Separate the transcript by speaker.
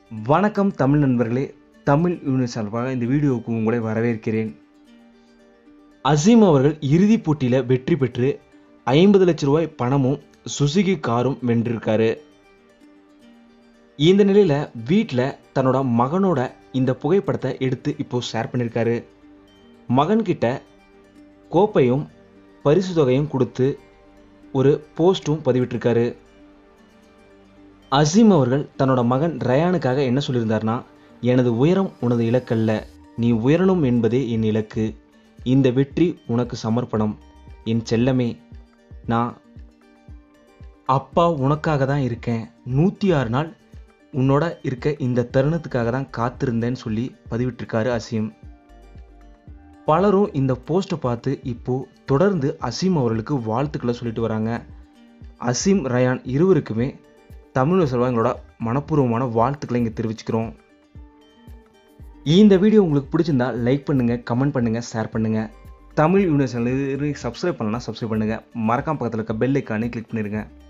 Speaker 1: வணக்கம் தமிழ் நண்பர்களே தமிழ் யூனிட் சார்பாக இந்த வீடியோவுக்கு உங்களை வரவேற்கிறேன் அசீம் அவர்கள் இறுதிப் போட்டியில் வெற்றி பெற்று ஐம்பது லட்ச ரூபாய் பணமும் சுசுகி காரும் வென்றிருக்காரு இந்த நிலையில் வீட்டில் தன்னோட மகனோட இந்த புகைப்படத்தை எடுத்து இப்போ ஷேர் பண்ணியிருக்காரு மகன்கிட்ட கோப்பையும் பரிசு தொகையும் கொடுத்து ஒரு போஸ்ட்டும் பதிவிட்டிருக்காரு அசீம் அவர்கள் தன்னோட மகன் ரயானுக்காக என்ன சொல்லியிருந்தார்னா எனது உயரம் உனது இலக்கல்ல நீ உயரணும் என்பதே என் இலக்கு இந்த வெற்றி உனக்கு சமர்ப்பணம் என் செல்லமே நான் அப்பா உனக்காக தான் இருக்கேன் நூற்றி ஆறு நாள் உன்னோட இருக்க இந்த தருணத்துக்காக தான் காத்திருந்தேன்னு சொல்லி பதிவிட்டிருக்காரு அசீம் பலரும் இந்த போஸ்ட்டை பார்த்து இப்போ தொடர்ந்து அசீம் அவர்களுக்கு வாழ்த்துக்களை சொல்லிட்டு வராங்க அசீம் ரயான் இருவருக்குமே தமிழ் செல்வா எங்களோட மனப்பூர்வமான வாழ்த்துக்களை இங்கே தெரிவிச்சுக்கிறோம் இந்த வீடியோ உங்களுக்கு பிடிச்சிருந்தா லைக் பண்ணுங்கள் கமெண்ட் பண்ணுங்கள் ஷேர் பண்ணுங்கள் தமிழ் யூனிவர்சல் சப்ஸ்கிரைப் பண்ணலாம் சப்ஸ்கிரைப் பண்ணுங்கள் மறக்காம பக்கத்தில் இருக்க பெல் ஐக்கானே கிளிக் பண்ணிடுங்க